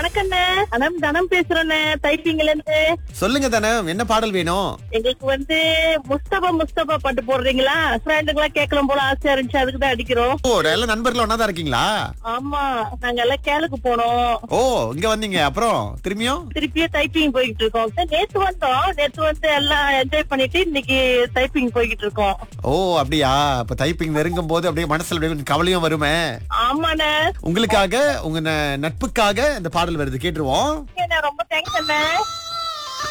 வணக்கண்ணே அனம் தனம் பேசுறேண்ணே டைப்பிங்ல இருந்து சொல்லுங்க தனம் என்ன பாடல் வேணும் எங்களுக்கு வந்து முஸ்தபா முஸ்தபா பாட்டு போடுறீங்களா ஃப்ரெண்டுங்களா கேட்கலாம் போல ஆசையா இருந்துச்சு அதுக்கு தான் அடிக்கிறோம் ஓ எல்லாம் நண்பர்கள் ஒன்னா தான் இருக்கீங்களா ஆமா நாங்க எல்லாம் கேளுக்கு போனோம் ஓ இங்க வந்தீங்க அப்புறம் திரும்பியும் திருப்பியும் டைப்பிங் போய்கிட்டு இருக்கோம் நேத்து வந்தோம் நேத்து வந்து எல்லாம் என்ஜாய் பண்ணிட்டு இன்னைக்கு டைப்பிங் போய்கிட்டு இருக்கோம் ஓ அப்படியா இப்ப டைப்பிங் நெருங்கும் போது அப்படியே மனசுல அப்படியே கொஞ்சம் கவலையும் வருமே ஆமாண்ணே உங்களுக்காக உங்க ந- நட்புக்காக இந்த பாடல் வருது கேட்டுருவோம் ரொம்ப தேங்க்ஸ் அண்ணே